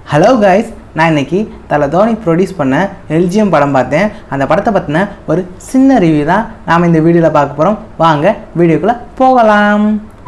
hello guys நான் இன்னைக்கு தலை தோனி ப்ரொடியூஸ் பண்ண எல்ஜிஎம் படம் பார்த்தேன் அந்த படத்தை பற்றின ஒரு சின்ன ரிவ்யூ தான் நாம் இந்த வீடியோவில் பார்க்க போகிறோம் வாங்க வீடியோக்குள்ளே போகலாம்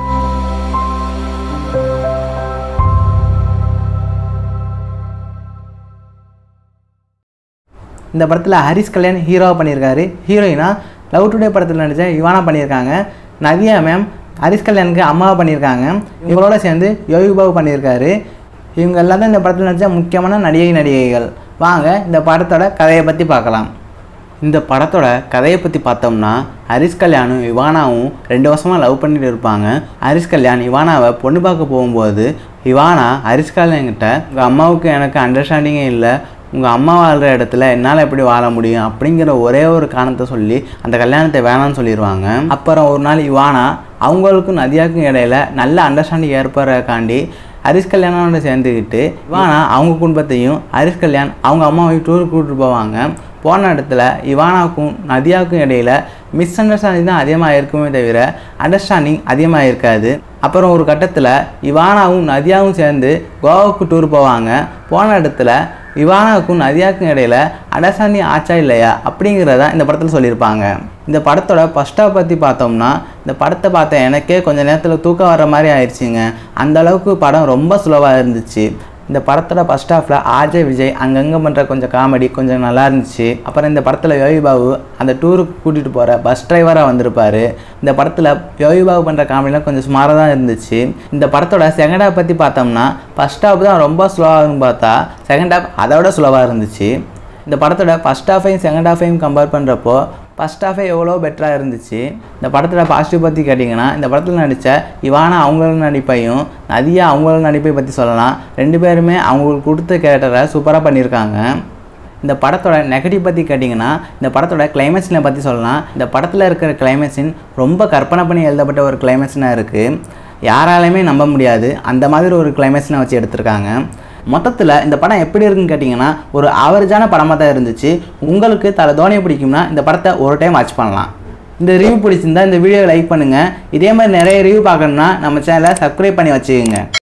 இந்த படத்தில் ஹரிஸ் கல்யாண் ஹீரோவாக பண்ணியிருக்காரு ஹீரோயினா லவ் டுடே படத்தில் நடித்த இவானா பண்ணியிருக்காங்க நதியா மேம் ஹரிஸ் கல்யாணுக்கு அம்மாவை பண்ணியிருக்காங்க இவங்களோட சேர்ந்து யோகி பாபு பண்ணியிருக்காரு இவங்க எல்லாம் தான் இந்த படத்தில் நடித்த முக்கியமான நடிகை நடிகைகள் வாங்க இந்த படத்தோட கதையை பற்றி பார்க்கலாம் இந்த படத்தோட கதையை பற்றி பார்த்தோம்னா ஹரிஸ் கல்யாணும் இவானாவும் ரெண்டு வருஷமாக லவ் பண்ணிட்டு இருப்பாங்க ஹரிஸ் கல்யாண் இவானாவை பொண்ணு பார்க்க போகும்போது இவானா ஹரிஸ் கல்யாண்கிட்ட உங்கள் அம்மாவுக்கு எனக்கு அண்டர்ஸ்டாண்டிங்கே இல்லை உங்கள் அம்மா வாழ்கிற இடத்துல என்னால் எப்படி வாழ முடியும் அப்படிங்கிற ஒரே ஒரு காரணத்தை சொல்லி அந்த கல்யாணத்தை வேணாம்னு சொல்லிடுவாங்க அப்புறம் ஒரு நாள் இவானா அவங்களுக்கும் நதியாவுக்கும் இடையில நல்ல அண்டர்ஸ்டாண்டிங் ஏற்படுறதுக்காண்டி ஹரிஸ் கல்யாணோட சேர்ந்துக்கிட்டு இவானா அவங்க குடும்பத்தையும் ஹரிஸ் கல்யாண் அவங்க அம்மாவையும் டூருக்கு கூப்பிட்டு போவாங்க போன இடத்துல இவானாவுக்கும் நதியாவுக்கும் இடையில மிஸ் அண்டர்ஸ்டாண்டிங் தான் அதிகமாக இருக்குமே தவிர அண்டர்ஸ்டாண்டிங் அதிகமாக இருக்காது அப்புறம் ஒரு கட்டத்தில் இவானாவும் நதியாவும் சேர்ந்து கோவாவுக்கு டூர் போவாங்க போன இடத்துல இவானாவுக்கும் நதியாவுக்கும் இடையில அண்டர்ஸ்டாண்டிங் ஆச்சா இல்லையா அப்படிங்கிறத இந்த படத்தில் சொல்லியிருப்பாங்க இந்த படத்தோட ஃபஸ்ட்டாக பற்றி பார்த்தோம்னா இந்த படத்தை பார்த்த எனக்கே கொஞ்சம் நேரத்தில் தூக்கம் வர மாதிரி ஆயிடுச்சுங்க அந்த அளவுக்கு படம் ரொம்ப ஸ்லோவாக இருந்துச்சு இந்த படத்தோட ஃபஸ்ட் ஹாஃபில் ஆர்ஜே விஜய் அங்கங்கே பண்ணுற கொஞ்சம் காமெடி கொஞ்சம் நல்லா இருந்துச்சு அப்புறம் இந்த படத்தில் யோகி பாபு அந்த டூருக்கு கூட்டிகிட்டு போகிற பஸ் டிரைவராக வந்திருப்பார் இந்த படத்தில் யோகி பாபு பண்ணுற காமெடிலாம் கொஞ்சம் சுமாராக தான் இருந்துச்சு இந்த படத்தோட செகண்ட் ஹாஃப் பற்றி பார்த்தோம்னா ஃபஸ்ட் ஹாஃப் தான் ரொம்ப ஸ்லோவாகுன்னு பார்த்தா செகண்ட் ஹாஃப் அதோட ஸ்லோவாக இருந்துச்சு இந்த படத்தோட ஃபஸ்ட் ஹாஃபையும் செகண்ட் ஹாஃபையும் கம்பேர் பண்ணுறப்போ ஃபஸ்ட் ஹாஃபே எவ்வளோ பெட்டராக இருந்துச்சு இந்த படத்தோட பாசிட்டிவ் பற்றி கேட்டிங்கன்னா இந்த படத்தில் நடித்த இவானா அவங்களோட நடிப்பையும் நதியா அவங்களோட நடிப்பை பற்றி சொல்லலாம் ரெண்டு பேருமே அவங்களுக்கு கொடுத்த கேரக்டரை சூப்பராக பண்ணியிருக்காங்க இந்த படத்தோட நெகட்டிவ் பற்றி கேட்டிங்கன்னா இந்த படத்தோட கிளைமேக்ஸினை பற்றி சொல்லலாம் இந்த படத்தில் இருக்கிற கிளைமேக்ஸின் ரொம்ப கற்பனை பண்ணி எழுதப்பட்ட ஒரு கிளைமேக்ஸ்னாக இருக்குது யாராலையுமே நம்ப முடியாது அந்த மாதிரி ஒரு கிளைமேக்ஸ்னை வச்சு எடுத்திருக்காங்க மொத்தத்தில் இந்த படம் எப்படி இருக்குன்னு கேட்டிங்கன்னா ஒரு ஆவரேஜான படமாக தான் இருந்துச்சு உங்களுக்கு தலை தோனியை பிடிக்கும்னா இந்த படத்தை ஒரு டைம் வாட்ச் பண்ணலாம் இந்த ரிவ்யூ பிடிச்சிருந்தா இந்த வீடியோவை லைக் பண்ணுங்கள் இதே மாதிரி நிறைய ரிவ்யூ பார்க்கணுன்னா நம்ம சேனலை சப்ஸ்கிரைப் பண்ணி வச்சுக்கோங்க